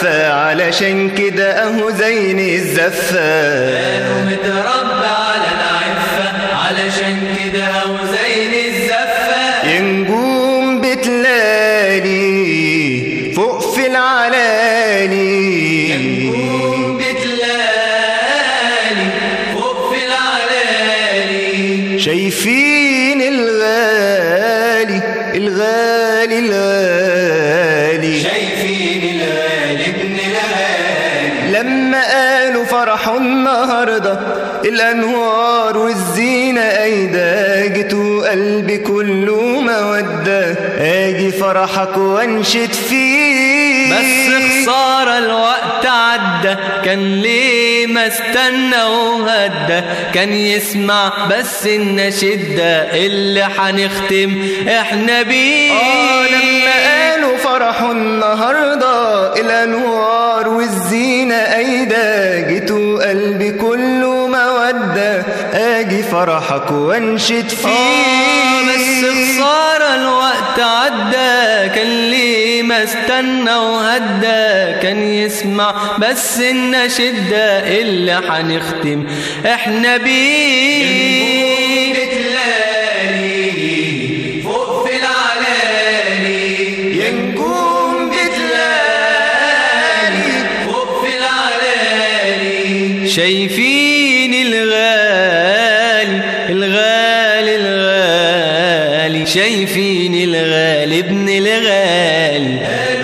العفة علشان كده اهو زين الزفة قالوا متربى على العفة علشان كده وزين الزفة يا نجوم بتلالي فوق في العلالي نجوم بتلالي فوق في العلالي شايفين الغالي الغالي الغالي شايفين الغالي ابن الغالي لما قالوا فرحوا النهاردة الأنوار والزينة أيدا جيتوا قلبي كله مودة أجي فرحك وانشد فيه بس خسارة الوقت عدى كان ليه ما استنى وهدى كان يسمع بس النشيد ده اللي حنختم احنا بيه آه لما قالوا فرحوا النهاردة الأنوار والزينة أيدا جيتوا قلبي كله مودة أجي فرحك وانشد فيه آه بس خسارة الوقت عدى كان ليه ما استنى وهدى كان يسمع بس النشيد ده اللي حنختم احنا بيه فوق في العلالي يا نجوم بتلالي فوق في العلالي شايفين الغالي الغالي الغالي شايفين الغالي ابن الغالي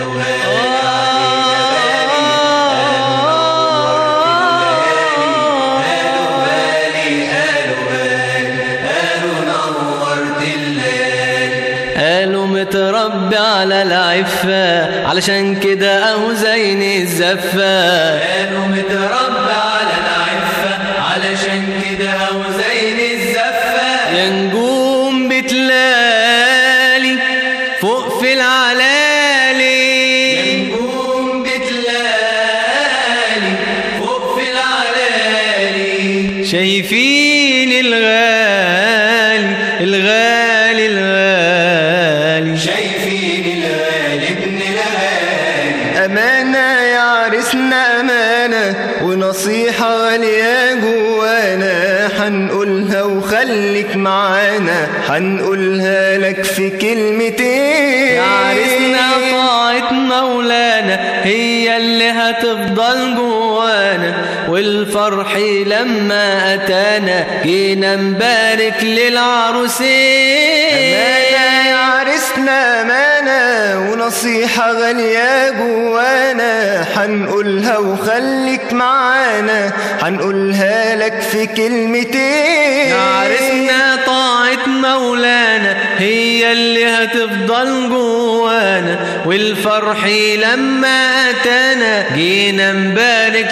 قالوا متربي على العفة علشان كده اهو زين الزفة قالوا متربي على العفة علشان كده اهو زين الزفة يا نجوم بتلالي فوق في العلالي يا نجوم بتلالي فوق في العلالي شايفين الغالي الغالي الغالي شايفين الغالي ابن الغالي أمانة يا عرسنا أمانة ونصيحة غالية جوانا حنقولها وخليك معانا حنقولها لك في كلمتين يا عرسنا طاعة مولانا هي اللي هتفضل جوانا والفرح لما أتانا جينا نبارك للعروسين أمانة يا عرسنا أمانة ونصيحة غالية جوانا حنقولها وخليك معانا حنقولها لك في كلمتين يا عرسنا طاعة مولانا هي اللي هتفضل جوانا والفرح لما أتانا جينا نبارك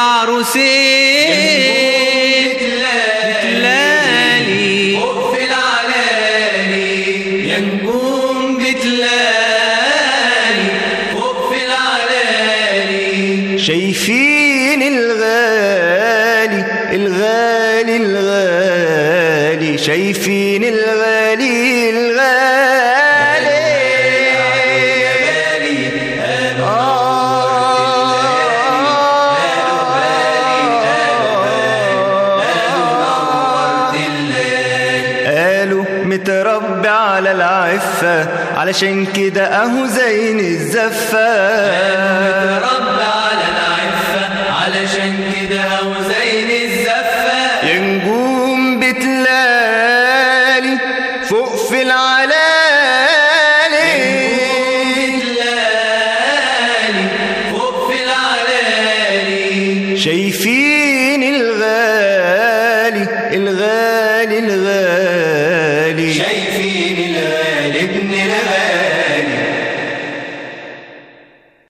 للعروسين بتلالي فوق في العلالي يا نجوم بتلالي فوق في العلالي شايفين الغالي الغالي الغالي شايفين الغالي الغالي قالوا متربي على العفة علشان كده اهو زين الزفة رب على العفة علشان كده وزين الزفة يا نجوم بتلالي فوق في العلالي بتلالي فوق في العلالي شايفين الغالي الغالي الغالي